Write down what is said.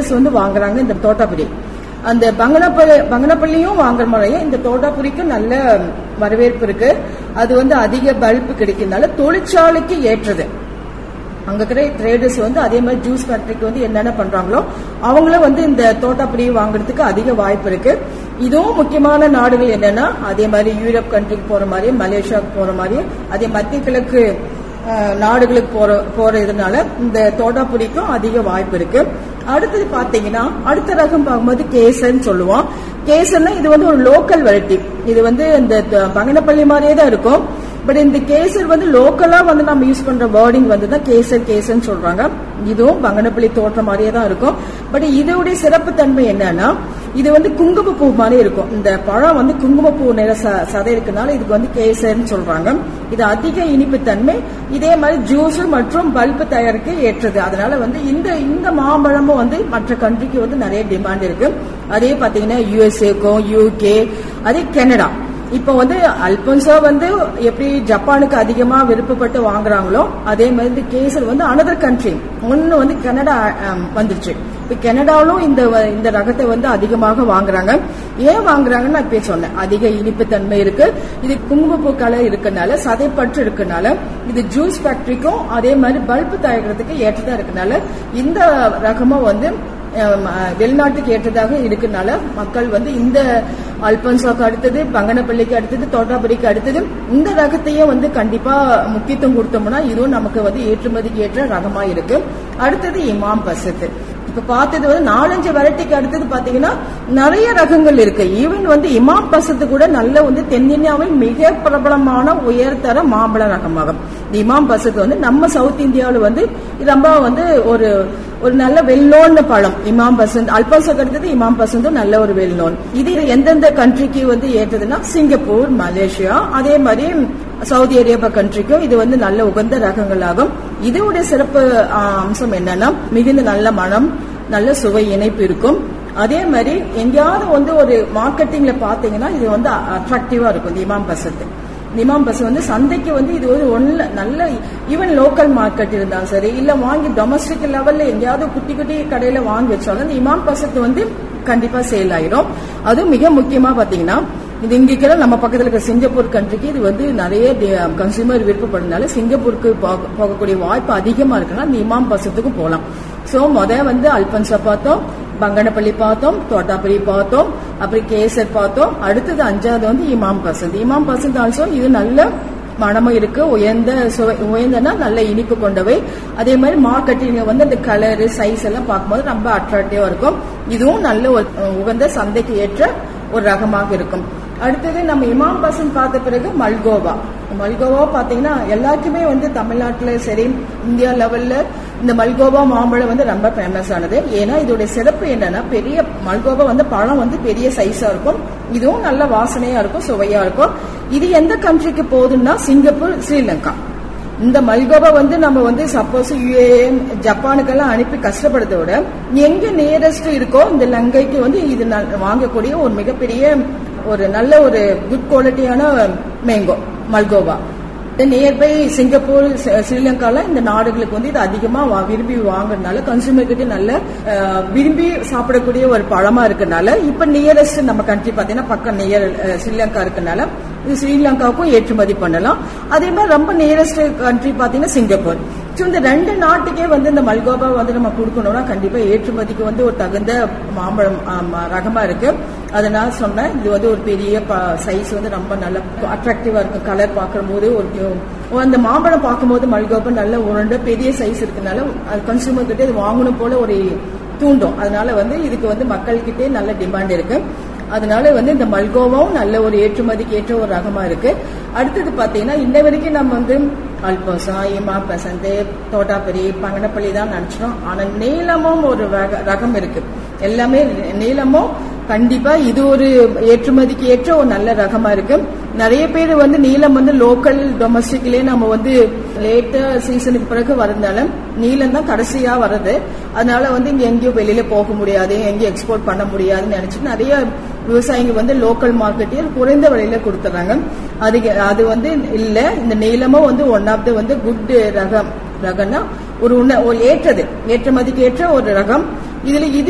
traders வந்து வாங்குறாங்க இந்த தோட்டாபுரி அந்த பங்கனப்பள்ளி பங்கனப்பள்ளியும் வாங்குற முறையே இந்த தோட்டாபுரிக்கும் நல்ல வரவேற்பு இருக்கு அது வந்து அதிக பல்ப் கிடைக்கிறதுனால தொழிற்சாலைக்கு ஏற்றது அங்க இருக்கிற ட்ரேடர்ஸ் வந்து அதே மாதிரி ஜூஸ் ஃபேக்டரிக்கு வந்து என்னென்ன பண்றாங்களோ அவங்களும் வந்து இந்த தோட்டாப்புரி வாங்குறதுக்கு அதிக வாய்ப்பு இருக்கு இதுவும் முக்கியமான நாடுகள் என்னன்னா அதே மாதிரி யூரோப் கண்ட்ரிக்கு போற மாதிரி மலேசியாவுக்கு போற மாதிரி அதே மத்திய கிழக்கு அஹ், நாடுகளுக்கு போற போறதுனால இந்த தோட்டாப்புரிக்கும் அதிக வாய்ப்பு இருக்கு அடுத்தது பாத்தீங்கன்னா அடுத்த ரகம் பார்க்கும்போது கேசர்னு சொல்லுவோம் கேசர்னா இது வந்து ஒரு லோக்கல் வெரைட்டி இது வந்து இந்த த- பங்கனப்பள்ளி மாதிரியே தான் இருக்கும் பட் இந்த கேசர் வந்து லோக்கலா வந்து நம்ம யூஸ் பண்ற வேர்டிங் வந்து தான் கேசர் கேசர்னு சொல்றாங்க இதுவும் பங்கனப்பள்ளி தோற்ற மாதிரியே தான் இருக்கும் பட் இதோடைய சிறப்பு தன்மை என்னன்னா இது வந்து குங்குமப்பூ மாதிரி இருக்கும் இந்த பழம் வந்து குங்குமப்பூ நிற ச- சதை இருக்கனால இதுக்கு வந்து கேசர்னு சொல்றாங்க இது அதிக இனிப்பு தன்மை இதே மாதிரி ஜூஸ் மற்றும் பல்ப் தயாரிக்க ஏற்றது அதனால வந்து இந்த இந்த மாம்பழமும் வந்து மற்ற கண்ட்ரிக்கு வந்து நிறைய டிமாண்ட் இருக்கு அதே பாத்தீங்கன்னா யுஎஸ்ஏக்கும் யூகே அதே கனடா இப்போ வந்து அல்பன்சோ வந்து எப்படி ஜப்பானுக்கு அதிகமா விருப்பப்பட்டு வாங்குறாங்களோ அதே மாதிரி இந்த கேசர் வந்து அனதர் கண்ட்ரி ஒன்னு வந்து கனடா ஆம், வந்துருச்சு இப்போ கனடாவிலும் இந்த வ- இந்த ரகத்தை வந்து அதிகமாக வாங்குறாங்க ஏன் வாங்குறாங்கன்னு நான் இப்பயே சொன்னேன் அதிக இனிப்பு தன்மை இருக்கு இது குங்குமப்பூ கலர் இருக்கனால சதைப்பற்று இருக்கனால இது ஜூஸ் ஃபேக்டரிக்கும் அதே மாதிரி பல்ப் தயாரிக்கிறதுக்கு ஏற்றதா இருக்கனால இந்த ரகமும் வந்து அஹ், அஹ், வெளிநாட்டுக்கு ஏற்றதாக இருக்கனால மக்கள் வந்து இந்த அல்பன்சாக்கு அடுத்தது பங்கனப்பள்ளிக்கு அடுத்தது தோட்டாபுரிக்கு அடுத்தது இந்த ரகத்தையும் வந்து கண்டிப்பா முக்கியத்துவம் கொடுத்தோம்னா இதுவும் நமக்கு வந்து ஏற்றுமதிக்கு ஏற்ற ரகமா இருக்கு அடுத்தது இமாம் பசத்து இப்ப பார்த்தது வந்து நாலஞ்சு வெரைட்டிக்கு அடுத்தது பாத்தீங்கன்னா நிறைய ரகங்கள் இருக்கு ஈவன் வந்து இமாம் பசத்து கூட நல்ல வந்து தென்னிந்தியாவில் மிக பிரபலமான உயர்தர மாம்பழ ரகமாகும் இந்த இமாம் பசத்து வந்து நம்ம சவுத் இந்தியாவில் வந்து இது ரொம்ப வந்து ஒரு ஒரு நல்ல வெல்லோன்னு பழம் இமாம் பசந்த் அல்பாசக்கு அடுத்தது இமாம் பசந்தும் நல்ல ஒரு வெல்லோன் இது எந்தெந்த கண்ட்ரிக்கு வந்து ஏற்றதுன்னா சிங்கப்பூர் மலேசியா அதே மாதிரி சவுதி அரேபியா கண்ட்ரிக்கும் இது வந்து நல்ல உகந்த ரகங்களாகும் இதோட சிறப்பு ஆ, அம்சம் என்னன்னா மிகுந்த நல்ல மனம் நல்ல சுவை இணைப்பு இருக்கும் அதே மாதிரி எங்கேயாவது வந்து ஒரு மார்க்கெட்டிங்ல பாத்தீங்கன்னா இது வந்து அட்ராக்டிவா இருக்கும் இந்த இமாம் பசத்து இந்த இமாம் பஸ் வந்து சந்தைக்கு வந்து இது ஒரு ஒன்ல நல்ல ஈவன் லோக்கல் மார்க்கெட் இருந்தாலும் சரி இல்ல வாங்கி டொமஸ்டிக் லெவல்ல எங்கேயாவது குட்டி குட்டி கடையில வாங்கி வச்சாலும் இந்த இமாம் பசத்து வந்து கண்டிப்பா சேல் ஆயிரும் அதுவும் மிக முக்கியமா பாத்தீங்கன்னா இது இங்க நம்ம பக்கத்துல இருக்க சிங்கப்பூர் கண்ட்ரிக்கு இது வந்து நிறைய கன்சூமர் விருப்பப்படுறதுனால சிங்கப்பூருக்கு போக- போகக்கூடிய வாய்ப்பு அதிகமா இருக்குன்னா இந்த இமாம் பசத்துக்கும் போகலாம் சோ முத வந்து அல்பன்சா பார்த்தோம் பங்கனப்பள்ளி பார்த்தோம் தோட்டாபுரி பார்த்தோம் அப்புறம் கேசர் பார்த்தோம் அடுத்தது அஞ்சாவது வந்து இமாம் பசந்த் இமாம் பசந்த் ஆல்சோ இது நல்ல மனமும் இருக்கு உயர்ந்த சுவை உயர்ந்தனா நல்ல இனிப்பு கொண்டவை அதே மாதிரி மார்க்கெட்டிங் வந்து அந்த கலரு சைஸ் எல்லாம் பார்க்கும்போது ரொம்ப அட்ராக்டிவா இருக்கும் இதுவும் நல்ல ஒரு அஹ், உகந்த சந்தைக்கு ஏற்ற ஒரு ரகமாக இருக்கும் அடுத்தது நம்ம இமாம் பசந்த் பார்த்த பிறகு மல்கோவா மல்கோவா பாத்தீங்கன்னா எல்லாருக்குமே வந்து தமிழ்நாட்டுல சரி இந்தியா லெவல்ல இந்த மல்கோவா மாம்பழம் வந்து ரொம்ப ஃபேமஸ் ஆனது ஏன்னா இதோட சிறப்பு என்னன்னா பெரிய மல்கோவா வந்து பழம் வந்து பெரிய சைஸா இருக்கும் இதுவும் நல்ல வாசனையா இருக்கும் சுவையா இருக்கும் இது எந்த கண்ட்ரிக்கு போகுதுன்னா சிங்கப்பூர் ஸ்ரீலங்கா இந்த மல்கோவா வந்து நம்ம வந்து சப்போஸ் யுஏ ஜப்பானுக்கெல்லாம் அனுப்பி கஷ்டப்படுறத விட எங்க நியரஸ்ட் இருக்கோ இந்த லங்கைக்கு வந்து இது நல்- வாங்கக்கூடிய ஒரு மிகப்பெரிய ஒரு நல்ல ஒரு குட் குவாலிட்டியான மேங்கோ மல்கோவா நியர்பை சிங்கப்பூர் ஸ்ரீ- ஸ்ரீலங்கால இந்த நாடுகளுக்கு வந்து இது அதிகமா வா- விரும்பி வாங்குறதுனால கன்சூமர் கிட்ட நல்ல அஹ், விரும்பி சாப்பிடக்கூடிய ஒரு பழமா இருக்கனால இப்ப நியரஸ்ட் நம்ம கண்ட்ரி பாத்தீங்கன்னா பக்கம் நியர் ஸ்ரீலங்கா இருக்கனால இது ஸ்ரீலங்காவுக்கும் ஏற்றுமதி பண்ணலாம் அதே மாதிரி ரொம்ப நியரஸ்ட் கண்ட்ரி பாத்தீங்கன்னா சிங்கப்பூர் ஸோ இந்த ரெண்டு நாட்டுக்கே வந்து இந்த மல்கோபா வந்து நம்ம கொடுக்கணும்னா கண்டிப்பா ஏற்றுமதிக்கு வந்து ஒரு தகுந்த மாம்பழம் ஆமா, ரகமா இருக்கு அதனால சொன்னேன் இது வந்து ஒரு பெரிய சைஸ் வந்து ரொம்ப நல்ல அட்ராக்டிவா இருக்கும் கலர் பார்க்கும்போது ஒரு அந்த மாம்பழம் பார்க்கும்போது மல்கோபா நல்ல உருண்ட பெரிய சைஸ் இருக்கனால அது கன்சூமர் கிட்ட இது வாங்கணும் போல ஒரு தூண்டும் அதனால வந்து இதுக்கு வந்து மக்கள்கிட்டே நல்ல டிமாண்ட் இருக்கு அதனால வந்து இந்த மல்கோவாவும் நல்ல ஒரு ஏற்றுமதிக்கு ஏற்ற ஒரு ரகமா இருக்கு அடுத்தது பாத்தீங்கன்னா இன்ன வரைக்கும் நம்ம வந்து அல்போசா இமா பசந்து தோட்டாபுரி பங்கனப்பள்ளி தான் நினைச்சோம் ஆனா நீளமும் ஒரு ரக- ரகம் இருக்கு எல்லாமே நீளமும் கண்டிப்பா இது ஒரு ஏற்றுமதிக்கு ஏற்ற ஒரு நல்ல ரகமா இருக்கு நிறைய பேர் வந்து நீலம் வந்து லோக்கல் டொமஸ்டிக்லயே நம்ம வந்து லேட்டா சீசனுக்கு பிறகு வரதுனால நீலம் தான் கடைசியா வருது அதனால வந்து இங்க எங்கேயும் வெளியில போக முடியாது எங்கேயும் எக்ஸ்போர்ட் பண்ண முடியாதுன்னு நினைச்சு நிறைய விவசாயிங்க வந்து லோக்கல் மார்க்கெட்டில் குறைந்த விலையில கொடுத்துறாங்க அது அது வந்து இல்ல இந்த நீளமும் வந்து ஒன் ஆஃப் த வந்து குட் ரகம் ரகம்னா ஒரு உண்ண- ஒரு ஏற்றது ஏற்றுமதிக்கு ஏற்ற ஒரு ரகம் இதுல இது